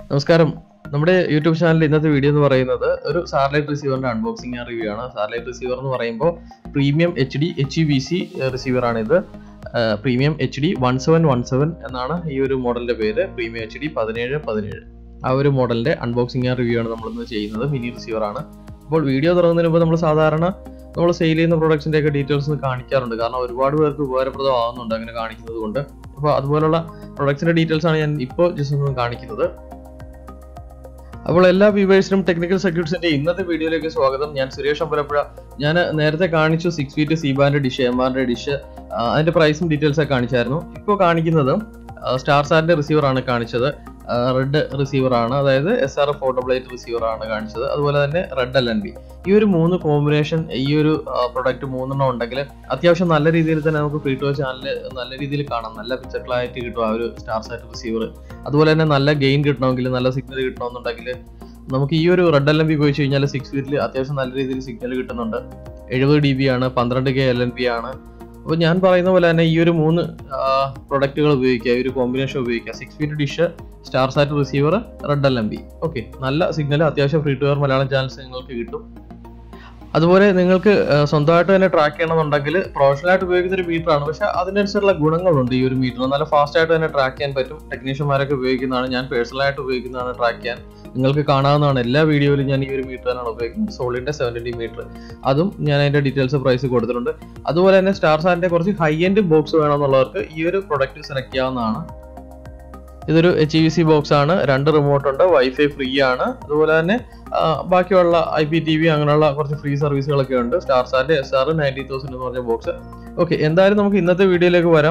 നമസ്കാരം നമ്മുടെ യൂട്യൂബ് ചാനലിൽ ഇന്നത്തെ വീഡിയോ എന്ന് പറയുന്നത് ഒരു സാറ്റലൈറ്റ് റിസീവറിന്റെ അൺബോക്സിംഗ് ആൻഡ് റിവ്യൂ ആണ് സാറ്റലൈറ്റ് റിസീവർ എന്ന് പറയുമ്പോൾ premium H D H U B C receiver ആണ് ഇത് premium H D one seven one seven എന്നാണ് ഈ ഒരു മോഡലിന്റെ പേര് പ്രീമിയം എച്ച് ഡി പതിനേഴ് പതിനേഴ് ആ ഒരു മോഡലിന്റെ അൺബോക്സിംഗ് ആൻഡ് റിവ്യൂ ആണ് നമ്മളിന്ന് ചെയ്യുന്നത് മിനി റിസീവർ ആണ് അപ്പോൾ വീഡിയോ തുടങ്ങുന്നതിന് മുമ്പ് നമ്മൾ സാധാരണ നമ്മൾ സെയിൽ ചെയ്യുന്ന പ്രൊഡക്ട്സിന്റെ ഒക്കെ ഡീറ്റെയിൽസ് കാണിക്കാറുണ്ട് കാരണം ഒരുപാട് പേർക്ക് ഉപകാരപ്രദമാകുന്നുണ്ട് അങ്ങനെ കാണിക്കുന്നത് കൊണ്ട് അപ്പോൾ അതുപോലുള്ള പ്രൊഡക്ട്സിന്റെ ഡീറ്റെയിൽസ് ആണ് ഞാൻ ഇപ്പോൾ ജസ്റ്റ് ഒന്ന് കാണിക്കുന്നത് അപ്പോൾ എല്ലാ വ്യൂവേഴ്സിനും ടെക്നിക്കൽ സർക്യൂട്ട്സിന്റെ ഇന്നത്തെ വീഡിയോയിലേക്ക് സ്വാഗതം ഞാൻ സുരേഷ് അമ്പലപ്പുഴ ഞാൻ നേരത്തെ കാണിച്ചു സിക്സ് ഫീറ്റ് സീബാന്റെ ഡിഷ് എം ആറിന്റെ ഡിഷ് അതിന്റെ പ്രൈസും ഡീറ്റെയിൽസ് ഒക്കെ കാണിച്ചായിരുന്നു ഇപ്പോൾ കാണിക്കുന്നത് സ്റ്റാർ സാറിന്റെ റിസീവർ ആണ് കാണിച്ചത് റെഡ് റിസീവർ ആണ് അതായത് S R four double eight receiver ആണ് കാണിച്ചത് അതുപോലെ തന്നെ റെഡ് എൽ എൻ ബി ഈ ഒരു മൂന്ന് കോമ്പിനേഷൻ ഈ ഒരു പ്രൊഡക്റ്റ് മൂന്നെണ്ണം ഉണ്ടെങ്കിൽ അത്യാവശ്യം നല്ല രീതിയിൽ തന്നെ നമുക്ക് ഫ്രീ ടു ചാനൽ നല്ല രീതിയിൽ കാണാം നല്ല പിക്ചർ ക്ലാരിറ്റി കിട്ടും ആ ഒരു സ്റ്റാർ സാറ്റ് റിസീവർ അതുപോലെ തന്നെ നല്ല ഗെയിൻ കിട്ടണമെങ്കിൽ നല്ല സിഗ്നൽ കിട്ടണമെന്നുണ്ടെങ്കിൽ നമുക്ക് ഈ ഒരു റെഡ് എൽ എം ബി ഉപയോഗിച്ച് കഴിഞ്ഞാൽ സിക്സ് ഫീറ്റിൽ അത്യാവശ്യം നല്ല രീതിയിൽ സിഗ്നൽ കിട്ടുന്നുണ്ട് എഴുപത് ഡി ബി ആണ് പന്ത്രണ്ട് കെ എൽ എൻ ബി ആണ് അപ്പോൾ ഞാൻ പറയുന്ന പോലെ തന്നെ ഈ ഒരു മൂന്ന് പ്രൊഡക്റ്റുകൾ ഉപയോഗിക്കുക ഈ ഒരു കോമ്പിനേഷൻ ഉപയോഗിക്കുക six feet dish star sat receiver red L M B okay നല്ല സിഗ്നൽ അത്യാവശ്യം free to air Malayalam channels നിങ്ങൾക്ക് കിട്ടും അതുപോലെ നിങ്ങൾക്ക് സ്വന്തമായിട്ട് തന്നെ ട്രാക്ക് ചെയ്യണമെന്നുണ്ടെങ്കിൽ പ്രൊഫഷണൽ ആയിട്ട് ഉപയോഗിക്കുന്ന ഒരു മീറ്റർ ആണ് പക്ഷെ അതിനനുസരിച്ചുള്ള ഗുണങ്ങളുണ്ട് ഈ ഒരു മീറ്റർ നല്ല ഫാസ്റ്റ് ആയിട്ട് തന്നെ ട്രാക്ക് ചെയ്യാൻ പറ്റും ടെക്നീഷ്യന്മാരൊക്കെ ഉപയോഗിക്കുന്നതാണ് ഞാൻ പേഴ്സണൽ ആയിട്ട് ഉപയോഗിക്കുന്നതാണ് ട്രാക്ക് ചെയ്യാൻ നിങ്ങൾക്ക് കാണാവുന്നതാണ് എല്ലാ വീഡിയോയിലും ഞാൻ ഈ ഒരു മീറ്റർ തന്നെയാണ് ഉപയോഗിക്കുന്നത് സോളിന്റെ സെവൻറ്റി മീറ്റർ അതും ഞാൻ അതിന്റെ ഡീറ്റെയിൽസ് പ്രൈസ് കൊടുത്തിട്ടുണ്ട് അതുപോലെ തന്നെ സ്റ്റാർ സാറിന്റെ കുറച്ച് ഹൈ എൻഡ് ബോക്സ് വേണമെന്നുള്ളവർക്ക് ഈ ഒരു പ്രൊഡക്റ്റ് സെലക്ട് ചെയ്യാവുന്നതാണ് ഇതൊരു എച്ച് ഇ സി ബോക്സ് ആണ് രണ്ട് റിമോട്ട് ഉണ്ട് വൈഫൈ ഫ്രീ ആണ് അതുപോലെ തന്നെ ബാക്കിയുള്ള ഐ പി ടി വി അങ്ങനെയുള്ള കുറച്ച് ഫ്രീ സർവീസുകളൊക്കെ ഉണ്ട് സ്റ്റാർ സാറിന്റെ എസ് ആർ നയൻറ്റി തൗസൻഡ് എന്ന് പറഞ്ഞ ബോക്സ് ഓക്കെ എന്തായാലും നമുക്ക് ഇന്നത്തെ വീഡിയോയിലേക്ക് വരാം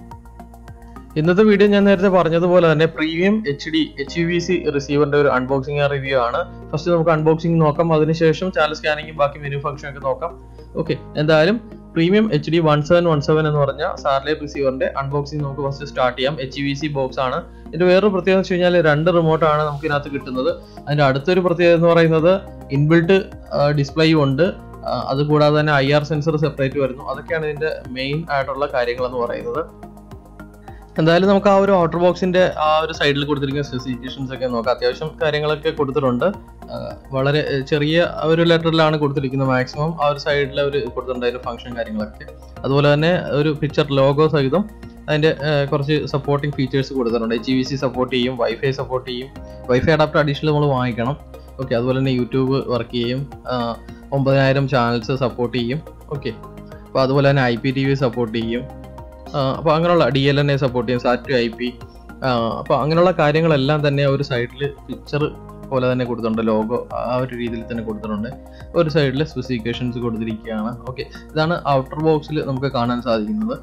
ഇന്നത്തെ വീഡിയോ ഞാൻ നേരത്തെ പറഞ്ഞതുപോലെ തന്നെ premium H D H U V C റിസീവറിന്റെ ഒരു അൺബോക്സിംഗ് റിവ്യൂ ആണ് ഫസ്റ്റ് നമുക്ക് അൺബോക്സിംഗ് നോക്കാം അതിനുശേഷം ചാനൽ സ്കാനിങ്ങും ബാക്കി മെനു ഫംഗ്ഷൻ ഒക്കെ നോക്കാം ഓക്കെ എന്തായാലും premium H D one seven one seven എന്ന് പറഞ്ഞ സാറ്റലൈറ്റ് റിസീവറിന്റെ അൺബോക്സിംഗ് നമുക്ക് ഫസ്റ്റ് സ്റ്റാർട്ട് ചെയ്യാം എച്ച് വി സി ബോക്സ് ആണ് ഇതിന്റെ വേറൊരു പ്രത്യേകത വെച്ച് കഴിഞ്ഞാൽ രണ്ട് റിമോട്ട് ആണ് നമുക്ക് ഇതിനകത്ത് കിട്ടുന്നത് അതിന്റെ അടുത്തൊരു പ്രത്യേകത എന്ന് പറയുന്നത് ഇൻബിൽട്ട് ഡിസ്പ്ലേയും ഉണ്ട് അതുകൂടാതെ തന്നെ ഐ ആർ സെൻസർ സെപ്പറേറ്റ് വരുന്നു അതൊക്കെയാണ് ഇതിന്റെ മെയിൻ ആയിട്ടുള്ള കാര്യങ്ങൾ എന്ന് പറയുന്നത് എന്തായാലും നമുക്ക് ആ ഒരു ഔട്ടർ ബോക്സിന്റെ ആ ഒരു സൈഡിൽ കൊടുത്തിരിക്കുന്ന സ്പെസിഫിക്കേഷൻസ് ഒക്കെ നോക്കാം അത്യാവശ്യം കാര്യങ്ങളൊക്കെ കൊടുത്തിട്ടുണ്ട് വളരെ ചെറിയ ഒരു ലെറ്ററിലാണ് കൊടുത്തിരിക്കുന്നത് മാക്സിമം ആ ഒരു സൈഡിൽ ഒരു കൊടുത്തിട്ടുണ്ട് അതിന്റെ ഫംഗ്ഷൻ കാര്യങ്ങളൊക്കെ അതുപോലെ തന്നെ ഒരു പിക്ചർ ലോഗോ സഹിതം അതിന്റെ കുറച്ച് സപ്പോർട്ടിംഗ് ഫീച്ചേഴ്സ് കൊടുത്തിട്ടുണ്ട് എച്ച് വി സി സപ്പോർട്ട് ചെയ്യും വൈഫൈ സപ്പോർട്ട് ചെയ്യും വൈഫൈ അഡാപ്റ്റർ അഡീഷണൽ നമ്മൾ വാങ്ങിക്കണം ഓക്കെ അതുപോലെ തന്നെ യൂട്യൂബ് വർക്ക് ചെയ്യും ഒമ്പതിനായിരം ചാനൽസ് സപ്പോർട്ട് ചെയ്യും ഓക്കെ അപ്പോൾ അതുപോലെ തന്നെ I P T V support ചെയ്യും അപ്പോൾ അങ്ങനെയുള്ള D L N A support ചെയ്യും സാറ്റ് ഐ പി അപ്പോൾ അങ്ങനെയുള്ള കാര്യങ്ങളെല്ലാം തന്നെ ഒരു സൈഡിൽ പിക്ചർ പോലെ തന്നെ കൊടുത്തിട്ടുണ്ട് ലോഗോ ആ ഒരു രീതിയിൽ തന്നെ കൊടുത്തിട്ടുണ്ട് ഒരു സൈഡിൽ സ്പെസിഫിക്കേഷൻസ് കൊടുത്തിരിക്കുകയാണ് ഓക്കെ ഇതാണ് ഔട്ടർ ബോക്സിൽ നമുക്ക് കാണാൻ സാധിക്കുന്നത്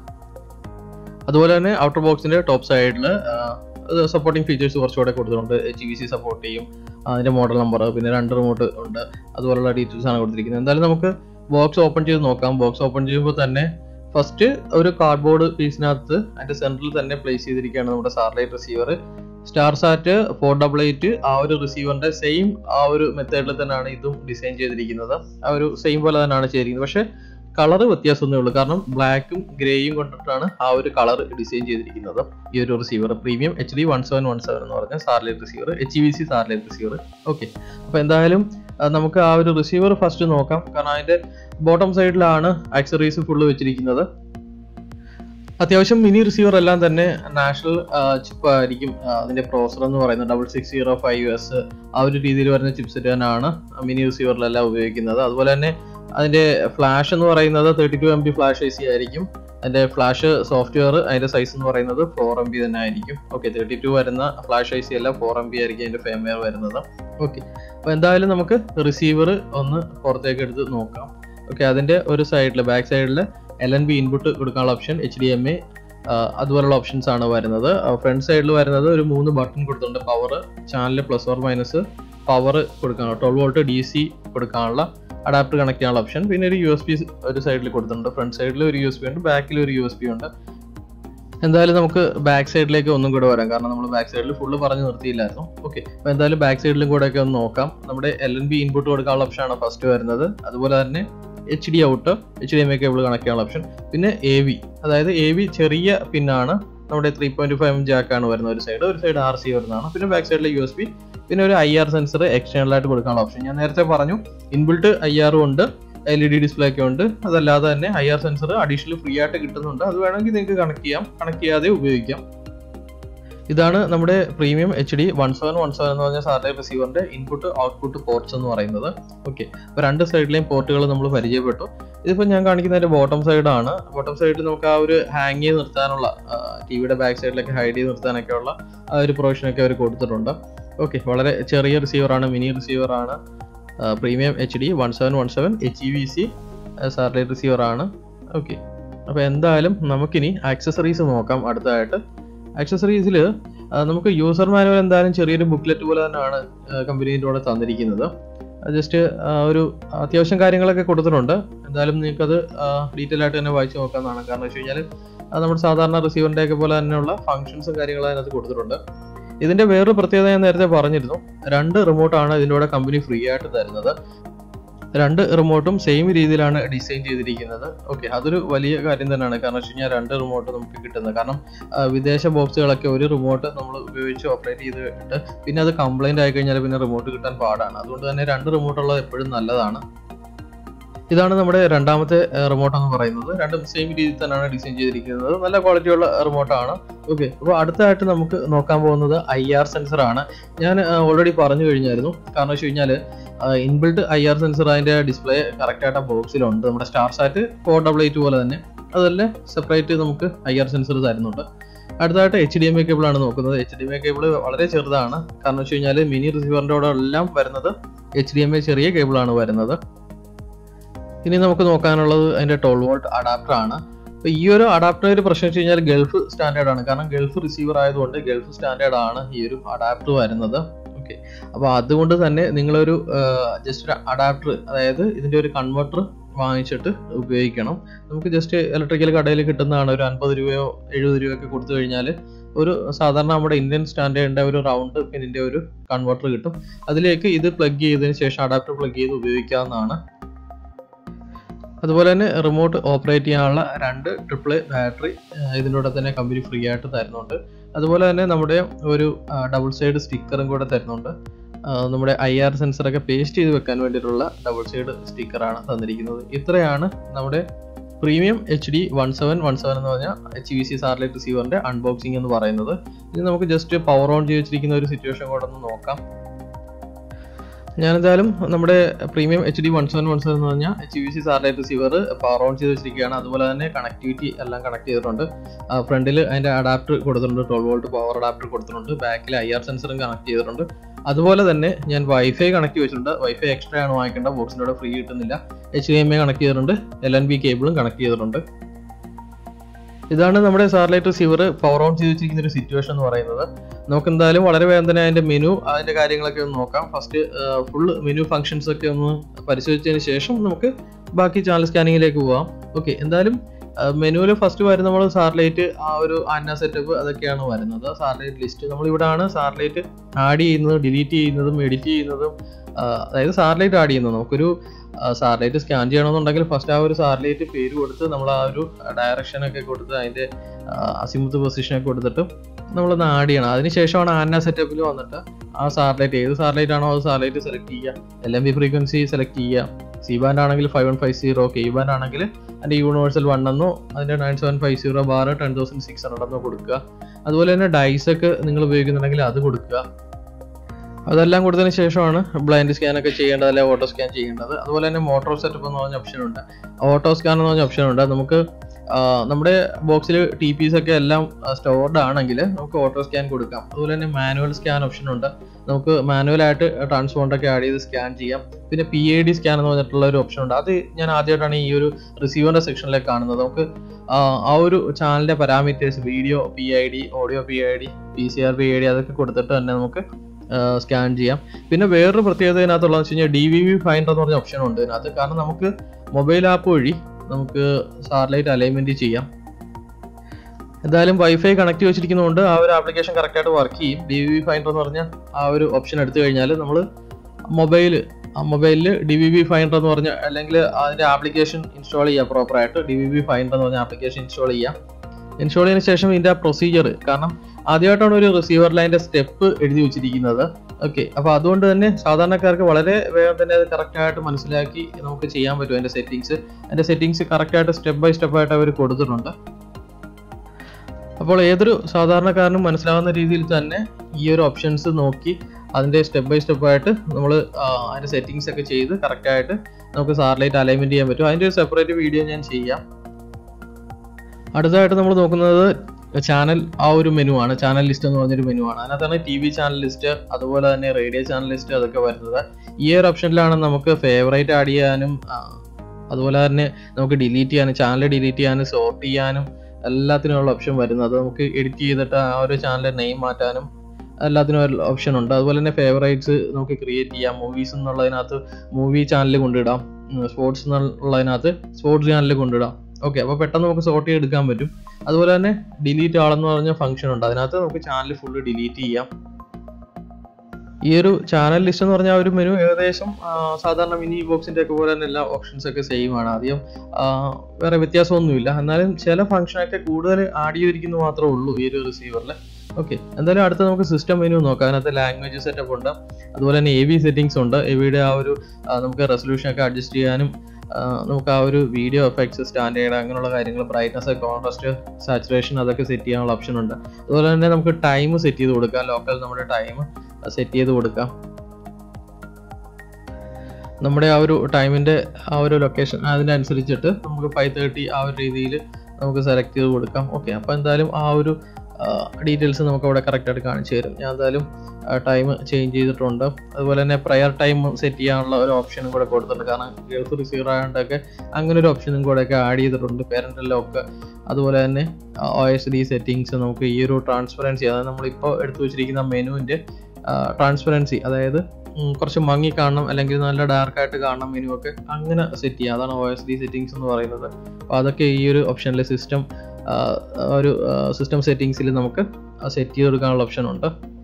അതുപോലെ തന്നെ ഔട്ടർ ബോക്സിന്റെ ടോപ്പ് സൈഡിൽ സപ്പോർട്ടിംഗ് ഫീച്ചേഴ്സ് കുറച്ചുകൂടെ കൊടുത്തിട്ടുണ്ട് ജി വി സി സപ്പോർട്ട് ചെയ്യും അതിന്റെ മോഡൽ നമ്പർ പിന്നെ രണ്ട് റിമോട്ട് ഉണ്ട് അതുപോലുള്ള ഡീറ്റെയിൽസ് ആണ് കൊടുത്തിരിക്കുന്നത് എന്തായാലും നമുക്ക് ബോക്സ് ഓപ്പൺ ചെയ്ത് നോക്കാം ബോക്സ് ഓപ്പൺ ചെയ്യുമ്പോൾ തന്നെ ഫസ്റ്റ് ഒരു കാർഡ്ബോർഡ് പീസിനകത്ത് അതിന്റെ സെന്ററിൽ തന്നെ പ്ലേസ് ചെയ്തിരിക്കുകയാണ് നമ്മുടെ satellite receiver star sat four double eight ആ ഒരു റിസീവറിന്റെ സെയിം ആ ഒരു മെത്തേഡിൽ തന്നെയാണ് ഇതും ഡിസൈൻ ചെയ്തിരിക്കുന്നത് ആ ഒരു സെയിം പോലെ തന്നെയാണ് ചെയ്തിരിക്കുന്നത് പക്ഷെ കളർ വ്യത്യാസമൊന്നേ ഉള്ളൂ കാരണം ബ്ലാക്കും ഗ്രേയും കൊണ്ടിട്ടാണ് ആ ഒരു കളർ ഡിസൈൻ ചെയ്തിരിക്കുന്നത് ഈ ഒരു receiver premium H D one seven one seven എന്ന് പറഞ്ഞ satellite receiver H V C satellite receiver okay അപ്പൊ എന്തായാലും നമുക്ക് ആ ഒരു റിസീവർ ഫസ്റ്റ് നോക്കാം കാരണം അതിന്റെ ബോട്ടം സൈഡിലാണ് ആക്സറീസ് ഫുള്ള് വെച്ചിരിക്കുന്നത് അത്യാവശ്യം മിനി റിസീവർ എല്ലാം തന്നെ നാഷണൽ ചിപ്പ് ആയിരിക്കും അതിന്റെ പ്രോസർ എന്ന് പറയുന്നത് double six zero five S ആ ഒരു രീതിയിൽ വരുന്ന ചിപ്സെറ്റ് തന്നെയാണ് മിനി റിസീവറിലെല്ലാം ഉപയോഗിക്കുന്നത് അതുപോലെ തന്നെ അതിന്റെ ഫ്ലാഷ് എന്ന് പറയുന്നത് thirty two M B flash I C ആയിരിക്കും അതിന്റെ ഫ്ലാഷ് സോഫ്റ്റ്വെയർ അതിന്റെ സൈസ് എന്ന് പറയുന്നത് ഫോർ എം ബി തന്നെ ആയിരിക്കും ഓക്കെ തേർട്ടി ടു വരുന്ന ഫ്ലാഷ് ഐ സി അല്ല ഫോർ എം ബി ആയിരിക്കും അതിന്റെ ഫേംവെയർ വരുന്നത് ഓക്കെ അപ്പോൾ എന്തായാലും നമുക്ക് റിസീവർ ഒന്ന് പുറത്തേക്ക് എടുത്ത് നോക്കാം ഓക്കെ അതിന്റെ ഒരു സൈഡിൽ ബാക്ക് സൈഡിൽ എൽ എൻ ബി ഇൻപുട്ട് കൊടുക്കാനുള്ള option H D M A അതുപോലുള്ള ഓപ്ഷൻസ് ആണ് വരുന്നത് ഫ്രണ്ട് സൈഡിൽ വരുന്നത് ഒരു മൂന്ന് ബട്ടൺ കൊടുത്തിട്ടുണ്ട് power channel plus or minus power കൊടുക്കാനുള്ള ട്വൽവ് വോൾട്ട് ഡി സി കൊടുക്കാനുള്ള അഡാപ്റ്റർ കണക്ട് ചെയ്യാനുള്ള ഓപ്ഷൻ പിന്നെ ഒരു യു എസ് പി ഒരു സൈഡിൽ കൊടുത്തിട്ടുണ്ട് ഫ്രണ്ട് സൈഡിൽ ഒരു യു എസ് പി ഉണ്ട് ബാക്കിൽ ഒരു യു എസ് പി ഉണ്ട് എന്തായാലും നമുക്ക് ബാക്ക് സൈഡിലേക്ക് ഒന്നും കൂടെ വരാം കാരണം നമ്മൾ ബാക്ക് സൈഡിൽ ഫുള്ള് പറഞ്ഞു നിർത്തിയില്ലായിരുന്നു ഓക്കെ അപ്പോൾ എന്തായാലും ബാക്ക് സൈഡിലും കൂടെ ഒക്കെ ഒന്ന് നോക്കാം നമ്മുടെ എൽ എൻ ബി ഇൻപുട്ട് കൊടുക്കാനുള്ള ഓപ്ഷനാണ് ഫസ്റ്റ് വരുന്നത് അതുപോലെ തന്നെ H D out H D M I cable connect ചെയ്യാനുള്ള ഓപ്ഷൻ പിന്നെ എ വി അതായത് എ വി ചെറിയ പിന്നാണ് നമ്മുടെ ത്രീ പോയിന്റ് ഫൈവ് എം ജാക്കാണ് വരുന്ന ഒരു സൈഡ് ഒരു സൈഡ് ആർ സി വരുന്നതാണ് പിന്നെ ബാക്ക് സൈഡിൽ യു എസ് ബി പിന്നെ ഒരു ഐ ആർ സെൻസർ എക്സ്റ്റേണൽ ആയിട്ട് കൊടുക്കാനുള്ള ഓപ്ഷൻ ഞാൻ നേരത്തെ പറഞ്ഞു ഇൻബിൾട്ട് ഐ ആറും ഉണ്ട് എൽ ഇ ഡി ഡിസ്പ്ലേ ഒക്കെ ഉണ്ട് അതല്ലാതെ തന്നെ I R sensor additional free ആയിട്ട് കിട്ടുന്നുണ്ട് അത് വേണമെങ്കിൽ നിങ്ങൾക്ക് കണക്ട് ചെയ്യാം കണക്ട് ചെയ്യാതെ ഉപയോഗിക്കാം ഇതാണ് നമ്മുടെ premium H D one seven one seven എന്ന് പറഞ്ഞ സാറ്റലൈറ്റ് റിസീവറിന്റെ ഇൻപുട്ട് ഔട്ട്പുട്ട് പോർട്സ് എന്ന് പറയുന്നത് ഓക്കെ അപ്പോൾ രണ്ട് സൈഡിലെയും പോർട്ടുകൾ നമ്മൾ പരിചയപ്പെട്ടു ഇതിപ്പോൾ ഞാൻ കാണിക്കുന്നതിന്റെ ബോട്ടം സൈഡാണ് ബോട്ടം സൈഡിൽ നമുക്ക് ആ ഒരു ഹാങ് ചെയ്ത് നിർത്താനുള്ള ടി വിയുടെ ബാക്ക് സൈഡിലൊക്കെ ഹൈഡ് ചെയ്ത് നിർത്താനൊക്കെ ഉള്ള ആ ഒരു പ്രൊവിഷനൊക്കെ അവർ കൊടുത്തിട്ടുണ്ട് ഓക്കെ വളരെ ചെറിയ റിസീവറാണ് മിനി റിസീവറാണ് premium H D one seven one seven H E V C satellite റിസീവറാണ് ഓക്കെ അപ്പോൾ എന്തായാലും നമുക്കിനി ആക്സസറീസ് നോക്കാം അടുത്തതായിട്ട് ആക്സസറീസിൽ നമുക്ക് യൂസർ മാനുവൽ എന്തായാലും ചെറിയൊരു ബുക്ക്ലെറ്റ് പോലെ തന്നെയാണ് കമ്പനീൻ്റെ കൂടെ തന്നിരിക്കുന്നത് ജസ്റ്റ് ഒരു അത്യാവശ്യം കാര്യങ്ങളൊക്കെ കൊടുത്തിട്ടുണ്ട് എന്തായാലും നിങ്ങൾക്കത് ഡീറ്റെയിൽ ആയിട്ട് തന്നെ വായിച്ച് നോക്കാമെന്നാണ് കാരണം വെച്ച് കഴിഞ്ഞാൽ നമ്മുടെ സാധാരണ റിസീവറിൻ്റെ ഒക്കെ പോലെ തന്നെയുള്ള ഫങ്ഷൻസും കാര്യങ്ങളും അതിനകത്ത് കൊടുത്തിട്ടുണ്ട് ഇതിന്റെ വേറൊരു പ്രത്യേകത ഞാൻ നേരത്തെ പറഞ്ഞിരുന്നു രണ്ട് റിമോട്ടാണ് ഇതിൻ്റെ കൂടെ കമ്പനി ഫ്രീ ആയിട്ട് തരുന്നത് രണ്ട് റിമോട്ടും സെയിം രീതിയിലാണ് ഡിസൈൻ ചെയ്തിരിക്കുന്നത് ഓക്കെ അതൊരു വലിയ കാര്യം തന്നെയാണ് കാരണം വെച്ച് കഴിഞ്ഞാൽ രണ്ട് റിമോട്ട് നമുക്ക് കിട്ടുന്നത് കാരണം വിദേശ ബോക്സുകളൊക്കെ ഒരു റിമോട്ട് നമ്മൾ ഉപയോഗിച്ച് ഓപ്പറേറ്റ് ചെയ്തിട്ട് പിന്നെ അത് കംപ്ലൈന്റ് ആയി കഴിഞ്ഞാൽ പിന്നെ റിമോട്ട് കിട്ടാൻ പാടാണ് അതുകൊണ്ട് തന്നെ രണ്ട് റിമോട്ട് ഉള്ളത് എപ്പോഴും നല്ലതാണ് ഇതാണ് നമ്മുടെ രണ്ടാമത്തെ റിമോട്ട് എന്ന് പറയുന്നത് രണ്ടും സെയിം രീതിയിൽ തന്നെയാണ് ഡിസൈൻ ചെയ്തിരിക്കുന്നത് നല്ല ക്വാളിറ്റിയുള്ള റിമോട്ടാണ് ഓക്കെ അപ്പോൾ അടുത്തായിട്ട് നമുക്ക് നോക്കാൻ പോകുന്നത് ഐ ആർ സെൻസർ ആണ് ഞാൻ ഓൾറെഡി പറഞ്ഞു കഴിഞ്ഞായിരുന്നു കാരണം വെച്ച് കഴിഞ്ഞാൽ ഇൻബിൽട്ട് ഐ ആർ സെൻസർ അതിൻ്റെ ഡിസ്പ്ലേ കറക്റ്റ് ആയിട്ട് ബോക്സിലുണ്ട് നമ്മുടെ star sat four double eight പോലെ തന്നെ അതല്ലേ സെപ്പറേറ്റ് നമുക്ക് ഐ ആർ സെൻസർ തരുന്നുണ്ട് അടുത്തതായിട്ട് H D M I cable ആണ് നോക്കുന്നത് H D M I cable വളരെ ചെറുതാണ് കാരണം വെച്ച് കഴിഞ്ഞാൽ മിനി റിസീവറിൻ്റെ കൂടെ എല്ലാം വരുന്നത് എച്ച് ഡി എം ഐ ചെറിയ കേബിളാണ് വരുന്നത് ഇനി നമുക്ക് നോക്കാനുള്ളത് അതിന്റെ ട്വൽവ് വോൾട്ട് അഡാപ്റ്റർ ആണ് അപ്പോൾ ഈ ഒരു അഡാപ്റ്റർ ഒരു പ്രശ്നം വെച്ച് കഴിഞ്ഞാൽ ഗൾഫ് സ്റ്റാൻഡേർഡ് ആണ് കാരണം ഗൾഫ് റിസീവർ ആയതുകൊണ്ട് ഗൾഫ് സ്റ്റാൻഡേർഡ് ആണ് ഈ ഒരു അഡാപ്റ്റർ വരുന്നത് ഓക്കെ അപ്പോൾ അതുകൊണ്ട് തന്നെ നിങ്ങളൊരു ജസ്റ്റ് ഒരു അഡാപ്റ്റർ അതായത് ഇതിന്റെ ഒരു കൺവെർട്ടർ വാങ്ങിച്ചിട്ട് ഉപയോഗിക്കണം നമുക്ക് ജസ്റ്റ് ഇലക്ട്രിക്കൽ കടയിൽ കിട്ടുന്നതാണ് ഒരു അൻപത് രൂപയോ എഴുപത് രൂപയോ ഒക്കെ കൊടുത്തു കഴിഞ്ഞാൽ ഒരു സാധാരണ നമ്മുടെ ഇന്ത്യൻ സ്റ്റാൻഡേർഡിന്റെ ഒരു റൗണ്ട് പിന്നിന്റെ ഒരു കൺവെർട്ടർ കിട്ടും അതിലേക്ക് ഇത് പ്ലഗ് ചെയ്തതിന് ശേഷം അഡാപ്റ്റർ പ്ലഗ് ചെയ്ത് ഉപയോഗിക്കാവുന്നതാണ് അതുപോലെ തന്നെ റിമോട്ട് ഓപ്പറേറ്റ് ചെയ്യാനുള്ള രണ്ട് ട്രിപ്പിൾ ബാറ്ററി ഇതിലൂടെ തന്നെ കമ്പനി ഫ്രീ ആയിട്ട് തരുന്നുണ്ട് അതുപോലെ തന്നെ നമ്മുടെ ഒരു ഡബിൾ സൈഡ് സ്റ്റിക്കറും കൂടെ തരുന്നുണ്ട് നമ്മുടെ ഐ ആർ സെൻസറൊക്കെ പേസ്റ്റ് ചെയ്ത് വെക്കാൻ വേണ്ടിയിട്ടുള്ള ഡബിൾ സൈഡ് സ്റ്റിക്കറാണ് തന്നിരിക്കുന്നത് ഇത്രയാണ് നമ്മുടെ premium H D one seven one seven എന്ന് പറഞ്ഞാൽ എച്ച് വി സി സാറ്റലൈറ്റ് റിസീവറിന്റെ അൺബോക്സിംഗ് എന്ന് പറയുന്നത് ഇനി നമുക്ക് ജസ്റ്റ് പവർ ഓൺ ചെയ്ത് വെച്ചിരിക്കുന്ന ഒരു സിറ്റുവേഷൻ കൂടെ ഒന്ന് നോക്കാം ഞാനെന്തായാലും നമ്മുടെ premium H D one seven one seven എന്ന് പറഞ്ഞാൽ H V C satellite receiver power on ചെയ്ത് വെച്ചിരിക്കുകയാണ് അതുപോലെ തന്നെ കണക്ടിവിറ്റി എല്ലാം കണക്ട് ചെയ്തിട്ടുണ്ട് ഫ്രണ്ടിൽ അതിന്റെ അഡാപ്റ്റർ കൊടുത്തിട്ടുണ്ട് ട്വൽവ് വോൾട്ട് പവർ അഡാപ്റ്റർ കൊടുത്തിട്ടുണ്ട് ബാക്കിൽ ഐ ആർ സെൻസറും കണക്ട് ചെയ്തിട്ടുണ്ട് അതുപോലെ തന്നെ ഞാൻ വൈഫൈ കണക്ട് ചെയ്തിട്ടുണ്ട് വൈഫൈ എക്സ്ട്രാ ആണ് വാങ്ങിക്കേണ്ട ബോക്സിൻ്റെ കൂടെ ഫ്രീ കിട്ടുന്നില്ല H D M I connect ചെയ്തിട്ടുണ്ട് എൽ എൻ ബി കേബിളും കണക്ട് ചെയ്തിട്ടുണ്ട് ഇതാണ് നമ്മുടെ സാറ്റലൈറ്റ് റിസീവർ പവർ ഓൺ ചെയ്ത് വെച്ചിരിക്കുന്ന ഒരു സിറ്റുവേഷൻ എന്ന് പറയുന്നത് നമുക്ക് എന്തായാലും വളരെ വേഗം തന്നെ അതിന്റെ മെനു അതിന്റെ കാര്യങ്ങളൊക്കെ ഒന്ന് നോക്കാം ഫസ്റ്റ് ഫുൾ മെനു ഫങ്ഷൻസ് ഒക്കെ ഒന്ന് പരിശോധിച്ചതിന് ശേഷം നമുക്ക് ബാക്കി ചാനൽ സ്കാനിങ്ങിലേക്ക് പോവാം ഓക്കെ എന്തായാലും മെനുവിൽ ഫസ്റ്റ് വരുന്ന നമ്മൾ സാറ്റലൈറ്റ് ആ ഒരു ആന്ന സെറ്റപ്പ് അതൊക്കെയാണ് വരുന്നത് സാറ്റലൈറ്റ് ലിസ്റ്റ് നമ്മൾ ഇവിടെയാണ് സാറ്റലൈറ്റ് ആഡ് ചെയ്യുന്നത് ഡിലീറ്റ് ചെയ്യുന്നതും എഡിറ്റ് ചെയ്യുന്നതും അതായത് സാറ്റലൈറ്റ് ആഡ് ചെയ്യുന്നത് നമുക്കൊരു സാറ്റലൈറ്റ് സ്കാൻ ചെയ്യണമെന്നുണ്ടെങ്കിൽ ഫസ്റ്റ് ആ ഒരു സാറ്റലൈറ്റ് പേര് കൊടുത്ത് നമ്മൾ ആ ഒരു ഡയറക്ഷൻ ഒക്കെ കൊടുത്ത് അതിന്റെ അസിമുത്ത് പൊസിഷൻ ഒക്കെ കൊടുത്തിട്ട് നമ്മളൊന്ന് ആഡ് ചെയ്യണം അതിനുശേഷമാണ് ആന്ന സെറ്റപ്പിൽ വന്നിട്ട് ആ സാറ്റലൈറ്റ് ഏത് സാറ്റലൈറ്റ് ആണോ അത് സാറ്റലൈറ്റ് സെലക്ട് ചെയ്യുക L M B frequency select ചെയ്യുക സി ബാൻഡ് ആണെങ്കിൽ five one five zero K band ആണെങ്കിൽ അതിന്റെ യൂണിവേഴ്സൽ വൺ എന്നോ അതിന്റെ nine seven five zero bar ten thousand six hundred എന്നോ കൊടുക്കുക അതുപോലെ തന്നെ ഡൈസ് ഒക്കെ നിങ്ങൾ ഉപയോഗിക്കുന്നുണ്ടെങ്കിൽ അത് കൊടുക്കുക അതെല്ലാം കൊടുത്തതിന് ശേഷമാണ് ബ്ലൈൻഡ് സ്കാൻ ഒക്കെ ചെയ്യേണ്ടത് അല്ലെ ഓട്ടോ സ്കാൻ ചെയ്യേണ്ടത് അതുപോലെ തന്നെ മോട്ടോർ സെറ്റപ്പ് എന്ന് പറഞ്ഞ ഓപ്ഷൻ ഉണ്ട് ഓട്ടോ സ്കാൻ എന്ന് പറഞ്ഞ ഓപ്ഷൻ ഉണ്ട് നമുക്ക് നമ്മുടെ ബോക്സിൽ ടി പീസ് ഒക്കെ എല്ലാം സ്റ്റോർഡ് ആണെങ്കിൽ നമുക്ക് ഓട്ടോ സ്കാൻ കൊടുക്കാം അതുപോലെ തന്നെ മാനുവൽ സ്കാൻ ഓപ്ഷൻ ഉണ്ട് നമുക്ക് മാനുവലായിട്ട് ട്രാൻസ്പോണ്ട് ഒക്കെ ആഡ് ചെയ്ത് സ്കാൻ ചെയ്യാം പിന്നെ പി ഐ ഡി സ്കാൻ എന്ന് പറഞ്ഞിട്ടുള്ള ഒരു ഓപ്ഷൻ ഉണ്ട് അത് ഞാൻ ആദ്യമായിട്ടാണ് ഈ ഒരു റിസീവറിന്റെ സെക്ഷനിലേക്ക് കാണുന്നത് നമുക്ക് ആ ഒരു ചാനലിന്റെ parameters video P I D audio P I D P C R P I D അതൊക്കെ കൊടുത്തിട്ട് തന്നെ നമുക്ക് സ്കാൻ ചെയ്യാം പിന്നെ വേറൊരു പ്രത്യേകത ഇതിനകത്തുള്ളതെന്ന് വെച്ച് കഴിഞ്ഞാൽ ഡി വി വി ഫൈൻഡർ എന്ന് പറഞ്ഞ ഓപ്ഷൻ ഉണ്ട് ഇതിനകത്ത് കാരണം നമുക്ക് മൊബൈൽ ആപ്പ് വഴി നമുക്ക് സാറ്റലൈറ്റ് അലൈൻമെന്റ് ചെയ്യാം എന്തായാലും വൈഫൈ കണക്ട് വെച്ചിരിക്കുന്നതുകൊണ്ട് ആ ഒരു ആപ്ലിക്കേഷൻ കറക്റ്റായിട്ട് വർക്ക് ചെയ്യും ഡി വി വി ഫൈൻഡർ എന്ന് പറഞ്ഞ ആ ഒരു ഓപ്ഷൻ എടുത്തു കഴിഞ്ഞാൽ നമ്മൾ മൊബൈൽ ആ മൊബൈലിൽ ഡി വി ബി ഫൈൻഡർ എന്ന് പറഞ്ഞ അല്ലെങ്കിൽ അതിന്റെ ആപ്ലിക്കേഷൻ ഇൻസ്റ്റാൾ ചെയ്യുക പ്രോപ്പറായിട്ട് ഡി വി ബി ഫൈൻഡർ എന്ന് പറഞ്ഞ ആപ്ലിക്കേഷൻ ഇൻസ്റ്റാൾ ചെയ്യാം ഇൻസ്റ്റാൾ ചെയ്തതിന് ശേഷം ഇതിൻ്റെ ആ പ്രൊസീജിയർ കാരണം ആദ്യമായിട്ടാണ് ഒരു റിസീവർ ലൈൻ്റെ സ്റ്റെപ്പ് എഴുതി വെച്ചിരിക്കുന്നത് ഓക്കെ അപ്പോൾ അതുകൊണ്ട് തന്നെ സാധാരണക്കാർക്ക് വളരെ വേഗം തന്നെ അത് കറക്റ്റായിട്ട് മനസ്സിലാക്കി നമുക്ക് ചെയ്യാൻ പറ്റും അതിൻ്റെ സെറ്റിങ്സ് അതിൻ്റെ സെറ്റിങ്സ് കറക്റ്റായിട്ട് സ്റ്റെപ്പ് ബൈ സ്റ്റെപ്പ് ആയിട്ട് അവർ കൊടുത്തിട്ടുണ്ട് അപ്പോൾ ഏതൊരു സാധാരണക്കാരനും മനസ്സിലാവുന്ന രീതിയിൽ തന്നെ ഈ ഒരു ഓപ്ഷൻസ് നോക്കി അതിൻ്റെ സ്റ്റെപ്പ് ബൈ സ്റ്റെപ്പ് ആയിട്ട് നമ്മൾ അതിൻ്റെ സെറ്റിങ്സ് ഒക്കെ ചെയ്ത് കറക്റ്റായിട്ട് നമുക്ക് സാറ്റലൈറ്റ് അലൈൻമെൻറ്റ് ചെയ്യാൻ പറ്റും അതിൻ്റെ ഒരു സെപ്പറേറ്റ് വീഡിയോ ഞാൻ ചെയ്യാം അടുത്തതായിട്ട് നമ്മൾ നോക്കുന്നത് ചാനൽ ആ ഒരു മെനു ആണ് ചാനൽ ലിസ്റ്റ് എന്ന് പറഞ്ഞൊരു മെനു ആണ് അതിനകത്താണ് ടി വി ചാനൽ ലിസ്റ്റ് അതുപോലെ തന്നെ റേഡിയോ ചാനൽ ലിസ്റ്റ് അതൊക്കെ വരുന്നത് ഈ ഒരു ഓപ്ഷനിലാണ് നമുക്ക് ഫേവറേറ്റ് ആഡ് ചെയ്യാനും ആ, അതുപോലെ തന്നെ നമുക്ക് ഡിലീറ്റ് ചെയ്യാനും ചാനൽ ഡിലീറ്റ് ചെയ്യാനും സോർട്ട് ചെയ്യാനും എല്ലാത്തിനുള്ള ഓപ്ഷൻ വരുന്നത് നമുക്ക് എഡിറ്റ് ചെയ്തിട്ട് ആ ഒരു ചാനലിൻ്റെ നെയിം മാറ്റാനും എല്ലാത്തിനും ഒരു ഓപ്ഷൻ ഉണ്ട് അതുപോലെ തന്നെ ഫേവറേറ്റ്സ് നമുക്ക് ക്രിയേറ്റ് ചെയ്യാം മൂവീസ് എന്നുള്ളതിനകത്ത് മൂവി ചാനൽ കൊണ്ടിടാം സ്പോർട്സ് എന്നുള്ളതിനകത്ത് സ്പോർട്സ് ചാനൽ കൊണ്ടിടാം ഓക്കെ അപ്പോൾ പെട്ടെന്ന് നമുക്ക് സോർട്ട് ചെയ്തെടുക്കാൻ പറ്റും അതുപോലെ തന്നെ ഡിലീറ്റ് ആളെന്ന് പറഞ്ഞ ഫംഗ്ഷൻ ഉണ്ട് അതിനകത്ത് നമുക്ക് ചാനൽ ഫുള്ള് ഡിലീറ്റ് ചെയ്യാം ഈ ഒരു ചാനൽ ലിസ്റ്റ് എന്ന് പറഞ്ഞാൽ ഒരു മെനു ഏകദേശം ആ, സാധാരണ മിനി ബോക്സിന്റെ ഒക്കെ പോലെ തന്നെ എല്ലാ ഓപ്ഷൻസ് ഒക്കെ സെയിം ആണ് അധികം ആ, വേറെ വ്യത്യാസമൊന്നുമില്ല എന്നാലും ചില ഫംഗ്ഷനൊക്കെ കൂടുതൽ ആഡ് ചെയ്തിരിക്കുന്നു മാത്രമേ ഉള്ളൂ ഈ ഒരു റിസീവറിൽ ഓക്കെ എന്തായാലും അടുത്ത നമുക്ക് സിസ്റ്റം മെനു നോക്കാം അതിനകത്ത് ലാംഗ്വേജ് സെറ്റപ്പ് ഉണ്ട് അതുപോലെ തന്നെ എ വി സെറ്റിംഗ്സ് ഉണ്ട് എവിയുടെ ആ ഒരു ആ, നമുക്ക് റെസൊല്യൂഷൻ ഒക്കെ അഡ്ജസ്റ്റ് ചെയ്യാനും ആ, നമുക്ക് ആ ഒരു വീഡിയോ എഫക്ട്സ് സ്റ്റാൻഡേർഡ് അങ്ങനെയുള്ള കാര്യങ്ങൾ ബ്രൈറ്റ്നസ് കോൺട്രാസ്റ്റ് സാച്ചുറേഷൻ അതൊക്കെ സെറ്റ് ചെയ്യാനുള്ള ഓപ്ഷൻ ഉണ്ട് അതുപോലെ തന്നെ നമുക്ക് ടൈം സെറ്റ് ചെയ്ത് കൊടുക്കാം ലോക്കൽ നമ്മുടെ ടൈം സെറ്റ് ചെയ്ത് കൊടുക്കാം നമ്മുടെ ആ ഒരു ടൈമിൻ്റെ ആ ഒരു ലൊക്കേഷൻ അതിനനുസരിച്ചിട്ട് നമുക്ക് ഫൈവ് തേർട്ടി ആ ഒരു രീതിയിൽ നമുക്ക് സെലക്ട് ചെയ്ത് കൊടുക്കാം ഓക്കെ അപ്പോൾ എന്തായാലും ആ ഒരു ഡീറ്റെയിൽസ് നമുക്ക് അവിടെ കറക്റ്റായിട്ട് കാണിച്ചു തരും ഞാൻ എന്തായാലും ടൈം ചേഞ്ച് ചെയ്തിട്ടുണ്ട് അതുപോലെ തന്നെ പ്രയർ ടൈം സെറ്റ് ചെയ്യാനുള്ള ഒരു ഓപ്ഷനും കൂടെ കൊടുത്തിട്ടുണ്ട് കാരണം ഗൾഫ് റിസീവർ ആയതുകൊണ്ടൊക്കെ അങ്ങനെ ഒരു ഓപ്ഷനും കൂടെ ഒക്കെ ആഡ് ചെയ്തിട്ടുണ്ട് പേരൻ്റൽ ലോക്ക് അതുപോലെ തന്നെ ഒ എസ് ഡി സെറ്റിങ്സ് നമുക്ക് ഈ ഒരു ട്രാൻസ്പെറൻസി അതായത് നമ്മളിപ്പോൾ എടുത്തു വെച്ചിരിക്കുന്ന മെനുവിൻ്റെ ട്രാൻസ്പെറൻസി അതായത് ഉം, കുറച്ച് മങ്ങി കാണണം അല്ലെങ്കിൽ നല്ല ഡാർക്ക് ആയിട്ട് കാണണം മെനു ഒക്കെ അങ്ങനെ സെറ്റ് ചെയ്യാം അതാണ് ഒ എസ് ഡി സെറ്റിങ്സ് എന്ന് പറയുന്നത് അപ്പോൾ അതൊക്കെ ഈ ഒരു ഓപ്ഷനിൽ സിസ്റ്റം ഒരു സിസ്റ്റം സെറ്റിങ്സിൽ നമുക്ക് സെറ്റ് ചെയ്ത് കൊടുക്കാനുള്ള ഓപ്ഷൻ ഉണ്ട്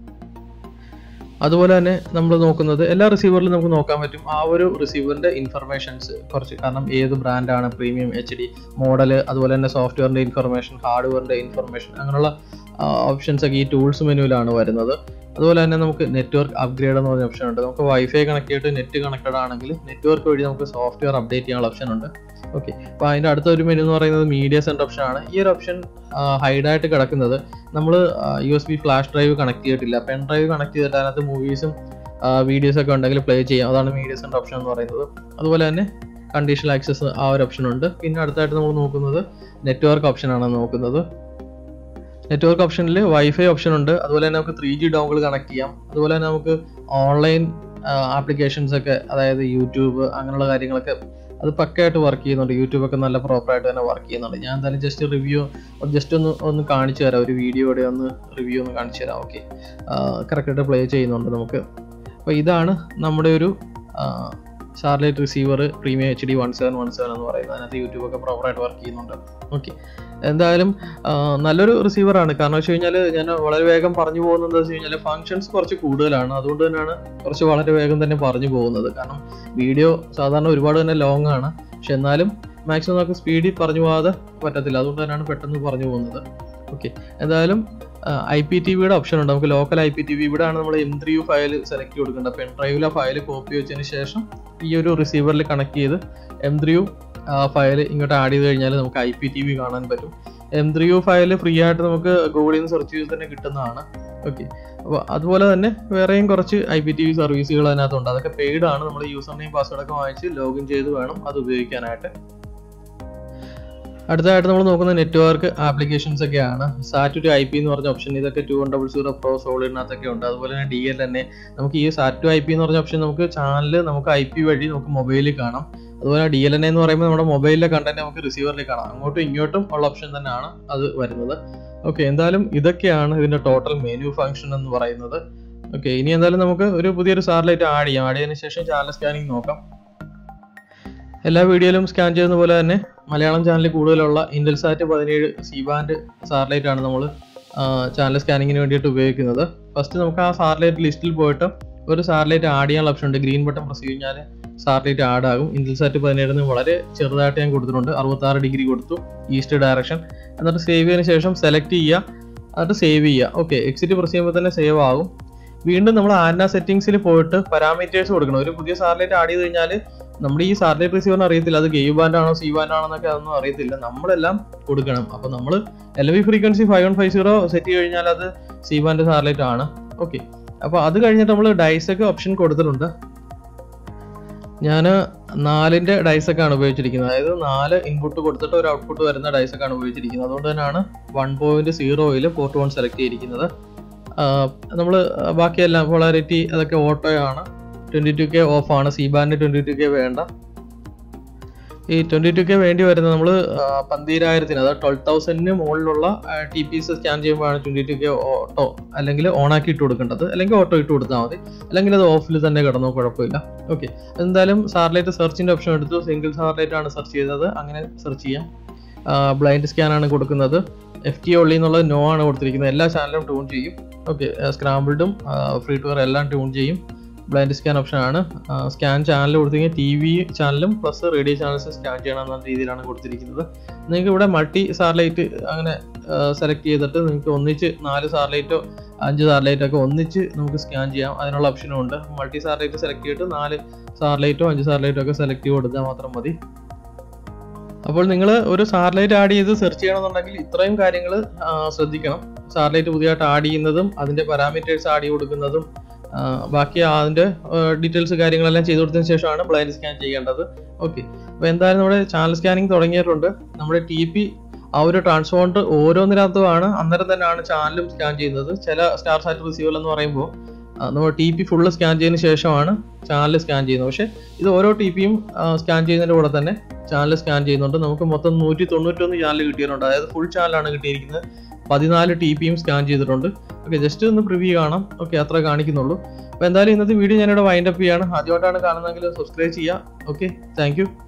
അതുപോലെ തന്നെ നമ്മൾ നോക്കുന്നത് എല്ലാ റിസീവറിലും നമുക്ക് നോക്കാൻ പറ്റും ആ ഒരു റിസീവറിന്റെ ഇൻഫർമേഷൻസ് കുറച്ച് കാരണം ഏത് ബ്രാൻഡാണ് പ്രീമിയം എച്ച് ഡി മോഡൽ അതുപോലെ തന്നെ സോഫ്റ്റ്വെയറിന്റെ ഇൻഫർമേഷൻ ഹാർഡ്വെയറിന്റെ ഇൻഫർമേഷൻ അങ്ങനെയുള്ള ഓപ്ഷൻസ് ഒക്കെ ഈ ടൂൾസ് മെനുവിലാണ് വരുന്നത് അതുപോലെ തന്നെ നമുക്ക് നെറ്റ്വർക്ക് അപ്ഗ്രേഡ് എന്ന് പറഞ്ഞ ഓപ്ഷൻ ഉണ്ട് നമുക്ക് വൈഫൈ കണക്ട് ചെയ്തിട്ട് നെറ്റ് കണക്റ്റഡ് ആണെങ്കിൽ നെറ്റ്വർക്ക് വഴി നമുക്ക് സോഫ്റ്റ്വെയർ അപ്ഡേറ്റ് ചെയ്യാനുള്ള ഓപ്ഷൻ ഉണ്ട് ഓക്കെ അപ്പോൾ അതിൻ്റെ അടുത്ത ഒരു മെനു എന്ന് പറയുന്നത് മീഡിയ സെൻറ്റർ ഓപ്ഷൻ ആണ് ഈ ഒരു ഓപ്ഷൻ ഹൈഡായിട്ട് കിടക്കുന്നത് നമ്മൾ U S B flash drive connect ചെയ്തിട്ടില്ല പെൻ ഡ്രൈവ് കണക്ട് ചെയ്തിട്ട് അതിനകത്ത് മൂവീസും വീഡിയോസ് ഒക്കെ ഉണ്ടെങ്കിൽ പ്ലേ ചെയ്യാം അതാണ് മീഡിയ സെൻറ്റർ ഓപ്ഷൻ എന്ന് പറയുന്നത് അതുപോലെ തന്നെ കണ്ടീഷണൽ ആക്സസ് ആ ഒരു ഓപ്ഷൻ ഉണ്ട് പിന്നെ അടുത്തായിട്ട് നമ്മൾ നോക്കുന്നത് നെറ്റ്വർക്ക് ഓപ്ഷൻ ആണ് നോക്കുന്നത് നെറ്റ്വർക്ക് ഓപ്ഷനിൽ വൈഫൈ ഓപ്ഷൻ ഉണ്ട് അതുപോലെ തന്നെ നമുക്ക് ത്രീ ജി ഡോങ്കിൾ കണക്ട് ചെയ്യാം അതുപോലെ തന്നെ നമുക്ക് ഓൺലൈൻ ആപ്ലിക്കേഷൻസ് ഒക്കെ അതായത് യൂട്യൂബ് അങ്ങനെയുള്ള കാര്യങ്ങളൊക്കെ അത് പക്കയായിട്ട് വർക്ക് ചെയ്യുന്നുണ്ട് യൂട്യൂബ് ഒക്കെ നല്ല പ്രോപ്പറായിട്ട് തന്നെ വർക്ക് ചെയ്യുന്നുണ്ട് ഞാൻ എന്തായാലും ജസ്റ്റ് റിവ്യൂ ജസ്റ്റ് ഒന്ന് ഒന്ന് കാണിച്ചു തരാം ഒരു വീഡിയോയുടെ ഒന്ന് റിവ്യൂ ഒന്ന് കാണിച്ചു തരാം ഓക്കെ കറക്റ്റായിട്ട് പ്ലേ ചെയ്യുന്നുണ്ട് നമുക്ക് അപ്പോൾ ഇതാണ് നമ്മുടെ ഒരു satellite receiver premium H D one seven one seven എന്ന് പറയുന്നത് അതിനകത്ത് യൂട്യൂബ് ഒക്കെ പ്രോപ്പറായിട്ട് വർക്ക് ചെയ്യുന്നുണ്ട് ഓക്കെ എന്തായാലും ആ, നല്ലൊരു റിസീവറാണ് കാരണം വെച്ച് കഴിഞ്ഞാൽ ഞാൻ വളരെ വേഗം പറഞ്ഞു പോകുന്നത് എന്താ വെച്ച് കഴിഞ്ഞാൽ ഫങ്ഷൻസ് കുറച്ച് കൂടുതലാണ് അതുകൊണ്ട് തന്നെയാണ് കുറച്ച് വളരെ വേഗം തന്നെ പറഞ്ഞു പോകുന്നത് കാരണം വീഡിയോ സാധാരണ ഒരുപാട് തന്നെ ലോങ് ആണ് പക്ഷെ എന്നാലും മാക്സിമം നമുക്ക് സ്പീഡിൽ പറഞ്ഞു പോകാതെ പറ്റത്തില്ല അതുകൊണ്ട് തന്നെയാണ് പെട്ടെന്ന് പറഞ്ഞു പോകുന്നത് ഓക്കെ എന്തായാലും ഐ പി ടി വിയുടെ ഓപ്ഷൻ ഉണ്ട് നമുക്ക് local I P T V ഇവിടെ ആണ് നമ്മൾ M three U file select കൊടുക്കേണ്ടത് പെൻ ഡ്രൈവിൽ ആ ഫയൽ കോപ്പി വെച്ചതിന് ശേഷം ഈ ഒരു റിസീവറിൽ കണക്ട് ചെയ്ത് എം ത്രീ യു ഫയൽ ഇങ്ങോട്ട് ആഡ് ചെയ്ത് കഴിഞ്ഞാൽ നമുക്ക് ഐ പി ടി വി കാണാൻ പറ്റും M three U file free ആയിട്ട് നമുക്ക് ഗൂഗിളിൽ നിന്ന് സെർച്ച് ചെയ്ത് തന്നെ കിട്ടുന്നതാണ് ഓക്കെ അപ്പോൾ അതുപോലെ തന്നെ വേറെയും കുറച്ച് ഐ പി ടി വി സർവീസുകൾ അതിനകത്തുണ്ട് അതൊക്കെ പെയ്ഡ് ആണ് നമ്മൾ യൂസർ നെയിം പാസ്വേഡ് ഒക്കെ വാങ്ങിച്ച് ലോഗിൻ ചെയ്ത് വേണം അത് ഉപയോഗിക്കാനായിട്ട് അടുത്തതായിട്ട് നമ്മൾ നോക്കുന്ന നെറ്റ്വർക്ക് ആപ്ലിക്കേഷൻസ് ഒക്കെയാണ് സാറ്റ് ടു ഐ പി എന്ന് പറഞ്ഞ ഓപ്ഷൻ ഇതൊക്കെ two one double zero pro സോളിനകത്തൊക്കെ ഉണ്ട് അതുപോലെ തന്നെ ഡി എൽ തന്നെ നമുക്ക് ഈ സാറ്റ് ടു ഐ പി എന്ന് പറഞ്ഞ ഓപ്ഷൻ നമുക്ക് ചാനൽ നമുക്ക് ഐ പി വഴി നമുക്ക് മൊബൈലിൽ കാണാം അതുപോലെ ഡി എൽ എൻ എന്ന് പറയുമ്പോൾ നമ്മുടെ മൊബൈലിലെ കണ്ടന്റ് നമുക്ക് റിസീവറിൽ കാണാം അങ്ങോട്ടും ഇങ്ങോട്ടും ഉള്ള ഓപ്ഷൻ തന്നെയാണ് അത് വരുന്നത് ഓക്കെ എന്തായാലും ഇതൊക്കെയാണ് ഇതിന്റെ ടോട്ടൽ മെനു ഫംഗ്ഷൻ എന്ന് പറയുന്നത് ഓക്കെ ഇനി എന്തായാലും നമുക്ക് ഒരു പുതിയൊരു സാറ്റലൈറ്റ് ആഡ് ചെയ്യാം ആഡ് ചെയ്തതിനു ശേഷം ചാനൽ സ്കാനിങ് നോക്കാം എല്ലാ വീഡിയോയിലും സ്കാൻ ചെയ്യുന്ന പോലെ തന്നെ മലയാളം ചാനലിൽ കൂടുതലുള്ള ഇൻഡൽസാറ്റ് പതിനേഴ് സി ബാൻഡ് സാറ്റലൈറ്റ് ആണ് നമ്മൾ ചാനൽ സ്കാനിങ്ങിന് വേണ്ടിയിട്ട് ഉപയോഗിക്കുന്നത് ഫസ്റ്റ് നമുക്ക് ആ സാറ്റലൈറ്റ് ലിസ്റ്റിൽ പോയിട്ട് ഒരു സാറ്റലൈറ്റ് ആഡ് ചെയ്യാനുള്ള ഓപ്ഷൻ ഉണ്ട് ഗ്രീൻ ബട്ടൺ പ്രസ് കഴിഞ്ഞാൽ സാറ്റലൈറ്റ് ആഡ് ആകും ഇൻറ്റൽസാറ്റ് പതിനേഴിന് വളരെ ചെറുതായിട്ട് ഞാൻ കൊടുത്തിട്ടുണ്ട് അറുപത്താറ് ഡിഗ്രി കൊടുത്തു ഈസ്റ്റ് ഡയറക്ഷൻ എന്നിട്ട് സേവ് ചെയ്തതിന് ശേഷം സെലക്ട് ചെയ്യുക എന്നിട്ട് സേവ് ചെയ്യുക ഓക്കെ എക്സിറ്റ് പ്രസ് ചെയ്യുമ്പോൾ തന്നെ സേവ് ആകും വീണ്ടും നമ്മൾ ആന സെറ്റിംഗ്സിൽ പോയിട്ട് പാരാമീറ്റേഴ്സ് കൊടുക്കണം ഒരു പുതിയ സാറ്റലൈറ്റ് ആഡ് ചെയ്ത് കഴിഞ്ഞാൽ നമ്മുടെ ഈ സാറ്റലൈറ്റ് റിസീവറിന് അറിയത്തില്ല അത് ഗെയ് ബാൻഡ് ആണോ സി ബാൻഡ് ആണോ എന്നൊക്കെ അതൊന്നും അറിയത്തില്ല നമ്മളെല്ലാം കൊടുക്കണം അപ്പോൾ നമ്മൾ L V frequency five one five zero set ചെയ്ത് കഴിഞ്ഞാൽ അത് സി ബാൻഡ് സാറ്റലൈറ്റ് ആണ് ഓക്കെ അപ്പോൾ അത് കഴിഞ്ഞിട്ട് നമ്മൾ ഡൈസൊക്കെ ഓപ്ഷൻ കൊടുത്തിട്ടുണ്ട് ഞാൻ നാലിൻ്റെ ഡൈസൊക്കെ ആണ് ഉപയോഗിച്ചിരിക്കുന്നത് അതായത് നാല് ഇൻപുട്ട് കൊടുത്തിട്ട് ഒരു ഔട്ട്പുട്ട് വരുന്ന ഡൈസൊക്കെ ആണ് ഉപയോഗിച്ചിരിക്കുന്നത് അതുകൊണ്ട് തന്നെയാണ് വൺ പോയിന്റ് സീറോയിൽ പോർട്ട് വൺ സെലക്ട് ചെയ്തിരിക്കുന്നത് നമ്മൾ ബാക്കിയെല്ലാം പൊളാരിറ്റി അതൊക്കെ ഓട്ടോ ആണ് ട്വൻറ്റി ടു കെ ഓഫ് ആണ് C band twenty two K വേണ്ട ഈ ട്വൻറ്റി ടു കെ വേണ്ടി വരുന്നത് നമ്മൾ പന്തിരായിരത്തിന് അതായത് ട്വൽവ് തൗസൻഡിന് മുകളിലുള്ള ടി പി എസ് സ്കാൻ ചെയ്യുമ്പോഴാണ് ട്വൻറ്റി ടു കെ ഓട്ടോ അല്ലെങ്കിൽ ഓണാക്കി ഇട്ട് കൊടുക്കേണ്ടത് അല്ലെങ്കിൽ ഓട്ടോ ഇട്ട് കൊടുത്താൽ മതി അല്ലെങ്കിൽ അത് ഓഫിൽ തന്നെ കിടന്നോ കുഴപ്പമില്ല ഓക്കെ എന്തായാലും സാറ്റലൈറ്റ് സെർച്ചിൻ്റെ ഓപ്ഷൻ എടുത്തു സിംഗിൾ സാറ്റലൈറ്റ് ആണ് സെർച്ച് ചെയ്തത് അങ്ങനെ സെർച്ച് ചെയ്യാം ബ്ലൈൻഡ് സ്കാൻ ആണ് കൊടുക്കുന്നത് എഫ് ടി ഒള്ളി എന്നുള്ളത് നോ ആണ് കൊടുത്തിരിക്കുന്നത് എല്ലാ ചാനലും ട്യൂൺ ചെയ്യും ഓക്കെ സ്ക്രാമ്പിൾഡും ഫ്രീ ടു വെയർ എല്ലാം ട്യൂൺ ചെയ്യും ബ്ലൈൻഡ് സ്കാൻ ഓപ്ഷൻ ആണ് സ്കാൻ ചാനൽ കൊടുത്തിരിക്കുന്നത് ടി വി ചാനലും പ്ലസ് റേഡിയോ ചാനൽസ് സ്കാൻ ചെയ്യണം എന്ന രീതിയിലാണ് കൊടുത്തിരിക്കുന്നത് നിങ്ങൾക്ക് ഇവിടെ മൾട്ടി സാറ്റലൈറ്റ് അങ്ങനെ സെലക്ട് ചെയ്തിട്ട് നിങ്ങൾക്ക് ഒന്നിച്ച് നാല് സാറ്റലൈറ്റോ അഞ്ച് സാറ്റലൈറ്റോ ഒക്കെ ഒന്നിച്ച് നമുക്ക് സ്കാൻ ചെയ്യാം അതിനുള്ള ഓപ്ഷനും ഉണ്ട് മൾട്ടി സാറ്റലൈറ്റ് സെലക്ട് ചെയ്തിട്ട് നാല് സാറ്റലൈറ്റോ അഞ്ച് സാറ്റലൈറ്റോ ഒക്കെ സെലക്ട് ചെയ്ത് കൊടുത്താൽ മാത്രം മതി അപ്പോൾ നിങ്ങൾ ഒരു സാറ്റലൈറ്റ് ആഡ് ചെയ്ത് സെർച്ച് ചെയ്യണമെന്നുണ്ടെങ്കിൽ ഇത്രയും കാര്യങ്ങൾ ശ്രദ്ധിക്കണം സാറ്റലൈറ്റ് പുതിയതായിട്ട് ആഡ് ചെയ്യുന്നതും അതിൻ്റെ പാരാമീറ്റേഴ്സ് ആഡ് ചെയ്ത് കൊടുക്കുന്നതും ബാക്കി അതിൻ്റെ ഡീറ്റെയിൽസ് കാര്യങ്ങളെല്ലാം ചെയ്തു കൊടുത്തതിന് ശേഷമാണ് ബ്ലൈൻഡ് സ്കാൻ ചെയ്യേണ്ടത് ഓക്കെ അപ്പോൾ എന്തായാലും നമ്മുടെ ചാനൽ സ്കാനിങ് തുടങ്ങിയിട്ടുണ്ട് നമ്മുടെ ടി പി ആ ഒരു ട്രാൻസ്പോണ്ടർ ഓരോന്നിനകത്തുമാണ് അന്നേരം തന്നെയാണ് ചാനലും സ്കാൻ ചെയ്യുന്നത് ചില സ്റ്റാർ സാറ്റ് റിസീവർ എന്ന് പറയുമ്പോൾ നമ്മൾ ടി പി ഫുള്ള് സ്കാൻ ചെയ്തതിന് ശേഷമാണ് ചാനൽ സ്കാൻ ചെയ്യുന്നത് പക്ഷേ ഇത് ഓരോ ടി പിയും സ്കാൻ ചെയ്യുന്നതിൻ്റെ കൂടെ തന്നെ ചാനൽ സ്കാൻ ചെയ്യുന്നുണ്ട് നമുക്ക് മൊത്തം നൂറ്റി തൊണ്ണൂറ്റൊന്ന് ചാനൽ കിട്ടിയിട്ടുണ്ട് അതായത് ഫുൾ ചാനലാണ് കിട്ടിയിരിക്കുന്നത് പതിനാല് ടി പിയും സ്കാൻ ചെയ്തിട്ടുണ്ട് ഓക്കെ ജസ്റ്റ് ഒന്ന് പ്രിവ്യൂ കാണാം ഓക്കെ അത്ര കാണിക്കുന്നുള്ളൂ അപ്പോൾ എന്തായാലും ഇന്നത്തെ വീഡിയോ ഞാനിവിടെ വൈൻഡ് അപ്പ് ചെയ്യാണ് ആദ്യമായിട്ടാണ് കാണുന്നതെങ്കിൽ സബ്സ്ക്രൈബ് ചെയ്യുക ഓക്കെ താങ്ക്